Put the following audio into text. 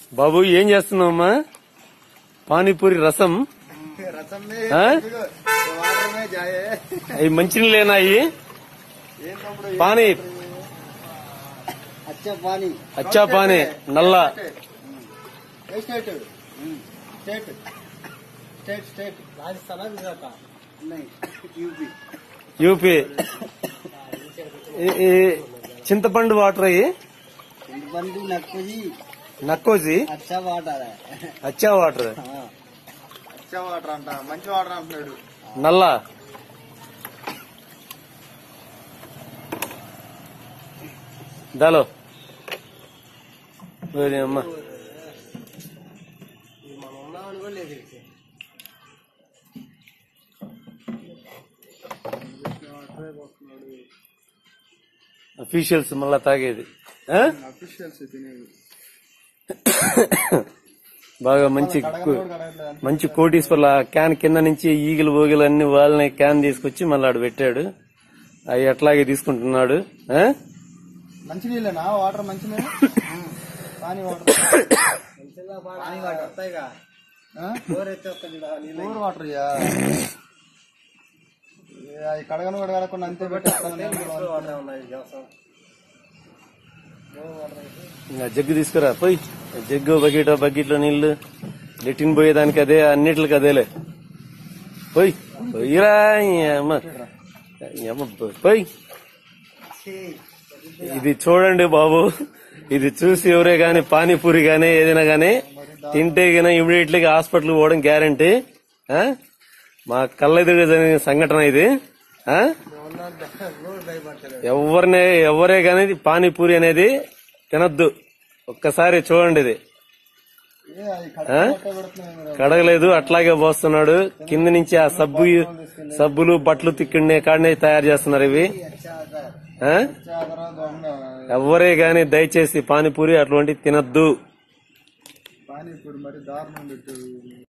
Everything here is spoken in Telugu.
బాబు ఏం చేస్తున్నావమ్మా పానీపూరి రసం रसम में हाँ? वाटर में जाए అవి మంచినీళ్ళేనా అవి ఏం తమ్ముడు పానీ अच्छा पानी అచ్చా పానీ నల్ల state state state state Rajasthan Gujarat नहीं यूपी యూపీ ఈ- ఈ చింతపండు వాటర్ అయ్యి बंधु नक्को जी నక్కోజీ अच्छा वाटर है అచ్చా వాటర్ अच्छा वाटर అంట మంచి వాటర్ అంటున్నాడు నల్ల దాలో ఓరి అమ్మ మనం ఉన్నామని కూడా లేదు అఫీషియల్స్ మళ్ళా తాగేది ఆ? అఫీషియల్స్ తినేది బాగా మంచి కు- మంచి కోటీశ్వర్ల క్యాన్ కింద నుంచి ఈగలు ఓగిలు అన్ని వాళ్ళని క్యాన్ తీసుకొచ్చి మళ్ళీ ఆడు పెట్టాడు అవి అట్లాగే తీసుకుంటున్నాడు ఆ? మంచి నీళ్ళేనా వాటర్ మంచి నీళ్ళు పానీ వాటర్ పానీ వాటర్ వస్తాయిగా బోర్ వాటర్ ఇయ్యా. ఏ, అవి కడగను కూడా కడగకుండా అంతే పెట్టేస్తాను ఇంకా జగ్గు తీసుకురా పోయి జగ్గు బకెట్ బకెట్లో నీళ్లు లెట్టిన్ పోయేదానికి అదే అన్నిటికి అదేలే పోయి పోయిరా ఈ అమ్మ ఈ అమ్మ పోయి ఇది చూడండి బాబు ఇది చూసి ఎవరే గాని పానీపూరి గానీ ఏదైనా గానీ తింటే గానీ ఇమీడియట్లీ హాస్పిటల్ పోవడం గ్యారంటీ మా కళ్ళెదురు జరిగిన సంఘటన ఇది ఆ? ఎవరినే ఎవరే గానీ పానీపూరి అనేది తినద్దు ఒక్కసారి చూడండి ఇది ఏ, అవి ఆ? కడగ పెడుతున్నాయి మరి. కడగలేదు అట్లాగే పోస్తున్నాడు కింద నుంచి ఆ సబ్బు సబ్బులు బట్టలు తిక్కిండే కాడనే తయారు చేస్తున్నారు ఇవి ఆ? వచ్చే ఆ తర్వాత దొంగ ఎవరే గాని దయచేసి పానీపూరి అటువంటి తినద్దు పానీ ఇప్పుడు మరి దారుణం పెట్టాడు